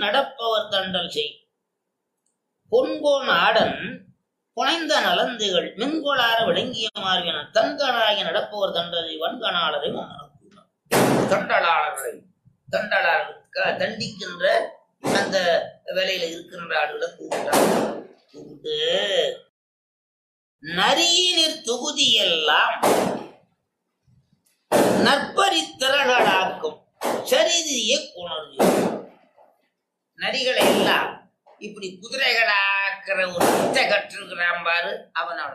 நடப்பவர் தண்டல் செய் பொன்கோன் ஆடன் புனைந்த நலந்துகள் மென்கோளார விளங்கிய மார்பின தன்கனாகி நடப்பவர் தண்டலை வன்கணாளரை மன்னனுக்குள்ளார் தண்டலாளர்களை தண்டலாளர் க- தண்டிக்கின்ற அந்த வேலையில இருக்கின்ற ஆளுகளை கூப்பிட்டாங்க கூப்பிட்டு நரியினிற் தொகுதியெல்லாம் நற்பரித்திரளாக்கும் சரிதியை உணர்வு நரிகளை எல்லாம் இப்படி குதிரைகளாக்குற ஒரு வித்தை கற்றுக்கிறான் பாரு அவனோட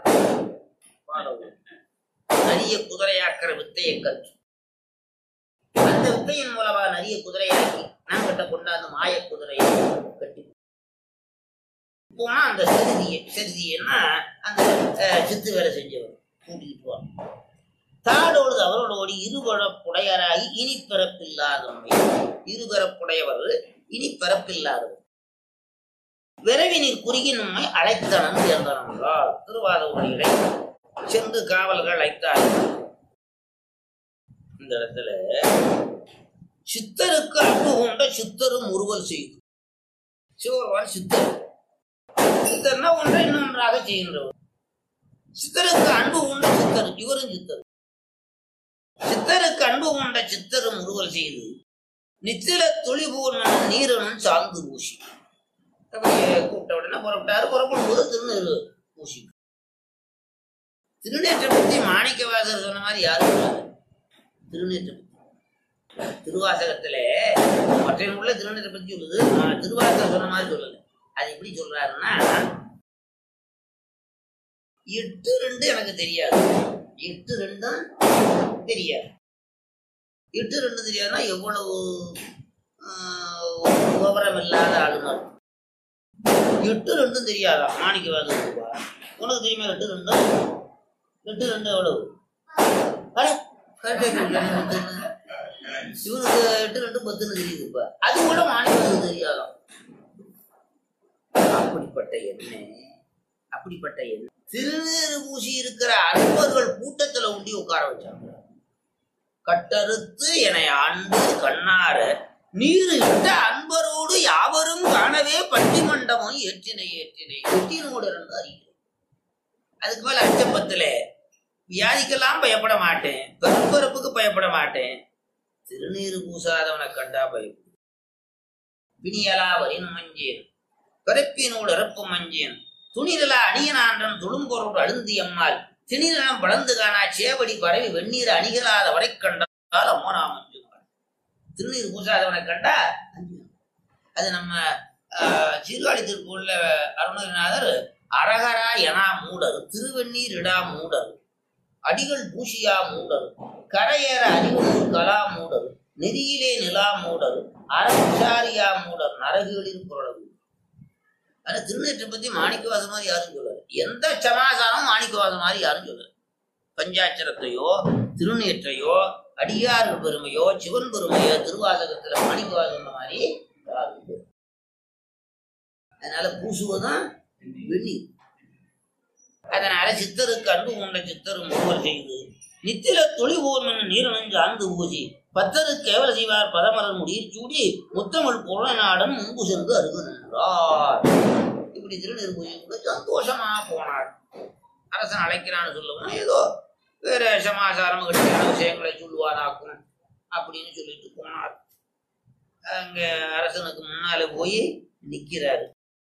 நரிய குதிரையாக்குற வித்தையை கற்று அந்த வித்தையின் மூலமா நரிய குதிரையாக்கி நான் கிட்ட கொண்டாந்து மாய குதிரையை கட்டி போனா அந்த செருதியை செருதியன்னா அந்த அஹ், சித்து வேலை செஞ்சவர் கூட்டிட்டு போவான் தாடோடு அவரோட ஓடி இருபரப்புடையராகி இனி பிறப்பில்லாதவன் இருபரப்புடையவர் இனி பிறப்பில்லாதவர் விரைவினில் குறுகி நம்மை அழைத்தனம் சேர்ந்தனங்களா திருவாத மொழிகளை சென்று காவல்கள் அழைத்தார்கள் இந்த இடத்துல சித்தருக்கு அன்பு கொண்ட சித்தரும் முறுவல் செய்து சிவபெருமான் சித்தர் சித்தர்னா ஒன்றை இன்னொன்றாக செய்கின்றவர் சித்தருக்கு அன்பு கொண்ட சித்தர் இவரும் சித்தர் சித்தருக்கு அன்பு கொண்ட சித்தரும் முறுவல் செய்து நித்தில துளி போல் நீரனும் சார்ந்து பூசி அப்படியே கூப்பிட்ட உடனே புறப்பட்டாரு புறப்படும் போது திருநீர் பூசி திருநேற்றை பத்தி மாணிக்கவாசர் சொன்ன மாதிரி யாரும் சொல்லாது திருநேற்றை பத்தி திருவாசகத்துல மற்ற உள்ள திருநேற்றை பத்தி சொல்லுது ஆஹ் திருவாசகம் சொன்ன மாதிரி சொல்லல அது எப்படி சொல்றாருன்னா எட்டு ரெண்டு எனக்கு தெரியாது எட்டு ரெண்டும் தெரியாது எட்டு ரெண்டு தெரியாதுன்னா எவ்வளவு ஆஹ், விவரம் இல்லாத ஆளுநர் எட்டு ரெண்டும் தெரியாதா மாணிக்கவாதம் உனக்கு தெரியுமா எட்டு ரெண்டும் எட்டு ரெண்டு எவ்வளவு அட, correct ஆ சொல்லிட்டேன், எட்டுன்னு. இவனுக்கு எட்டு ரெண்டு பத்துன்னு தெரியுது இப்ப அது கூட மாணிக்கவாதம் தெரியாதாம் அப்படிப்பட்ட எண்ணெய் அப்படிப்பட்ட எண்ணெய் திருநீறு பூசி இருக்கிற அன்பர்கள் கூட்டத்துல உண்டி உட்கார வச்சாங்க கட்டறுத்து என்னை ஆண்டு கண்ணார நீர் இட்ட அன்பரோடு யாவரும் காணவே பட்டி மண்டபம் ஏற்றினை ஏற்றினை எட்டினோடு இருந்து அறிகிறேன் அதுக்கு மேல அச்சப்பத்துல வியாதிக்கெல்லாம் பயப்பட மாட்டேன் பெரும்பரப்புக்கு பயப்பட மாட்டேன் திருநீறு பூசாதவனை கண்டா பயப்படும் பிணியலா வரின் மஞ்சேன் பிறப்பினோடு இறப்பு மஞ்சேன் துணிதலா அணியனான்றன் துளும்பொருள் அழுந்தியம்மாள் திணிலம் வளர்ந்து காணா சேவடி பரவி வெந்நீர் அணிகளாத வரை கண்டால் அம்மனாமன் திருநீர் பூசாதவனை கண்டா அஞ்சுவான். அது நம்ம ஆஹ், சீர்காழி திருப்பூர்ல அருணகிரிநாதர் அரகரா எனா மூடர் திருவெண்ணீர் இடா மூடர் அடிகள் பூசியா மூடர் கரையேற அறிவூர் கலா மூடர் நெறியிலே நிலா மூடர் அறவிசாரியா மூடர் நரகுகளில் புரளவு ஆனா திருநேற்றை பத்தி மாணிக்கவாசம் மாதிரி யாரும் சொல்லல எந்த சமாசாரமும் மாணிக்கவாசம் மாதிரி யாரும் சொல்லல பஞ்சாட்சரத்தையோ திருநேற்றையோ அடியார்கள் பெருமையோ சிவன் பெருமையோ திருவாசகத்துல மாணிக்கவாசம் மாதிரி யாரும் சொல்லல. அதனால பூசுவதும் வெந்நீர் அதனால சித்தருக்கு அன்பு கொண்ட சித்தரும் ஒருவர் செய்து நித்தில தொழி ஓர்மன் நீரணிஞ்சு ஆழ்ந்து பூசி பத்தரு கேவல செய்வார் பதமரன் முடியில் சூடி முத்தமிழ் புற நாடன் முன்பு சென்று அருகு நின்றார் இப்படி திருநீர் பூஜை கூட சந்தோஷமா போனார் அரசன் அழைக்கிறான்னு சொல்லவும் ஏதோ வேற சமாச்சாரம் கட்டியான விஷயங்களை சொல்லுவாராக்கும் அப்படின்னு சொல்லிட்டு போனார் அங்க அரசனுக்கு முன்னால போய் நிக்கிறாரு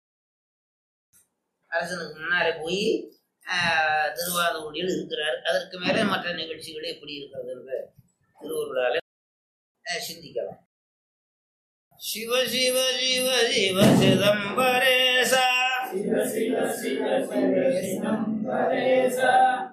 அரசனுக்கு முன்னால போய் ஆஹ், திருவாரூரில் இருக்கிறார் அதற்கு மேலே மற்ற நிகழ்ச்சிகள் எப்படி இருக்கிறது என்று திருவருளால ஆஹ், சிந்திக்கலாம் சிவ சிவ சிவ சிவ சிதம்பரேசா சிவ சிவ சிவ சிவ சிதம்பரேசா